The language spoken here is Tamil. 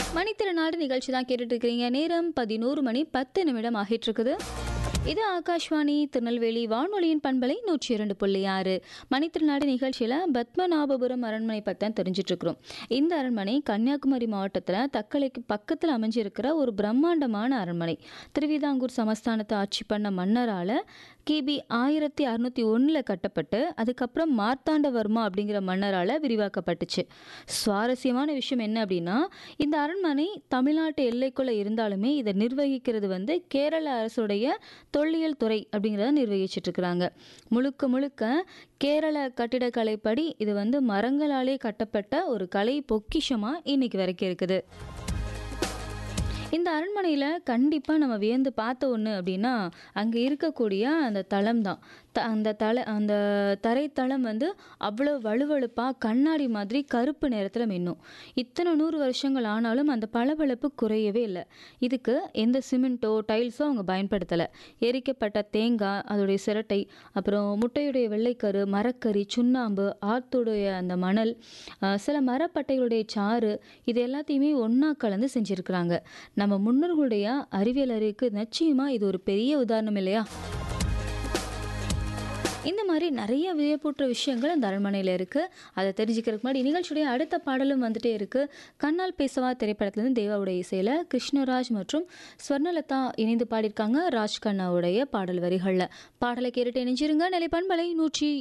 மணித்திருநாடு நிகழ்ச்சி தான் கேட்டுட்டு இருக்கிறீங்க நேரம் பதினோரு மணி பத்து நிமிடம் ஆகிட்டு இருக்குது இது ஆகாஷ்வாணி திருநெல்வேலி வானொலியின் பண்பலை நூற்றி இரண்டு புள்ளி ஆறு மணித்திருநாடு நிகழ்ச்சியில் பத்மநாபபுரம் அரண்மனை பற்றி தான் தெரிஞ்சிட்டு இருக்கிறோம் இந்த அரண்மனை கன்னியாகுமரி மாவட்டத்தில் தக்கலைக்கு பக்கத்தில் அமைஞ்சிருக்கிற ஒரு பிரம்மாண்டமான அரண்மனை திருவிதாங்கூர் சமஸ்தானத்தை ஆட்சி பண்ண மன்னரால் கிபி ஆயிரத்தி அறுநூத்தி ஒன்றில் கட்டப்பட்டு அதுக்கப்புறம் மார்த்தாண்டவர்மா அப்படிங்கிற மன்னரால் விரிவாக்கப்பட்டுச்சு சுவாரஸ்யமான விஷயம் என்ன அப்படின்னா இந்த அரண்மனை தமிழ்நாட்டு எல்லைக்குள்ளே இருந்தாலுமே இதை நிர்வகிக்கிறது வந்து கேரள அரசுடைய தொல்லியல் துறை அப்படிங்கிறத நிர்வகிச்சிட்டு இருக்கிறாங்க முழுக்க முழுக்க கேரள கட்டிடக்கலைப்படி இது வந்து மரங்களாலே கட்டப்பட்ட ஒரு கலை பொக்கிஷமாக இன்னைக்கு வரைக்கும் இருக்குது இந்த அரண்மனையில் கண்டிப்பாக நம்ம வியந்து பார்த்த ஒன்று அப்படின்னா அங்கே இருக்கக்கூடிய அந்த தளம் தான் த அந்த தலை அந்த தரைத்தளம் வந்து அவ்வளோ வலுவழுப்பாக கண்ணாடி மாதிரி கருப்பு நேரத்தில் மின்னும் இத்தனை நூறு வருஷங்கள் ஆனாலும் அந்த பளபளப்பு குறையவே இல்லை இதுக்கு எந்த சிமெண்ட்டோ டைல்ஸோ அவங்க பயன்படுத்தலை எரிக்கப்பட்ட தேங்காய் அதோடைய சிரட்டை அப்புறம் முட்டையுடைய வெள்ளைக்கரு மரக்கறி சுண்ணாம்பு ஆத்துடைய அந்த மணல் அஹ், சில மரப்பட்டைகளுடைய சாறு இது எல்லாத்தையுமே ஒன்றா கலந்து செஞ்சுருக்கிறாங்க நம்ம முன்னோர்களுடைய அறிவியல் அறிவுக்கு நிச்சயமாக இது ஒரு பெரிய உதாரணம் இல்லையா இந்த மாதிரி நிறைய வியப்பூற்ற விஷயங்கள் இந்த அரண்மனையில் இருக்குது அதை தெரிஞ்சுக்கிறதுக்கு முன்னாடி நிகழ்ச்சியுடைய அடுத்த பாடலும் வந்துட்டே இருக்குது கண்ணால் பேசவா திரைப்படத்துலேருந்து தேவாவுடைய இசையில் கிருஷ்ணராஜ் மற்றும் ஸ்வர்ணலதா இணைந்து பாடியிருக்காங்க ராஜ் கண்ணாவுடைய பாடல் வரிகளில் பாடலை கேட்டுட்டு இணைஞ்சிருங்க நிலை பண்பலை நூற்றி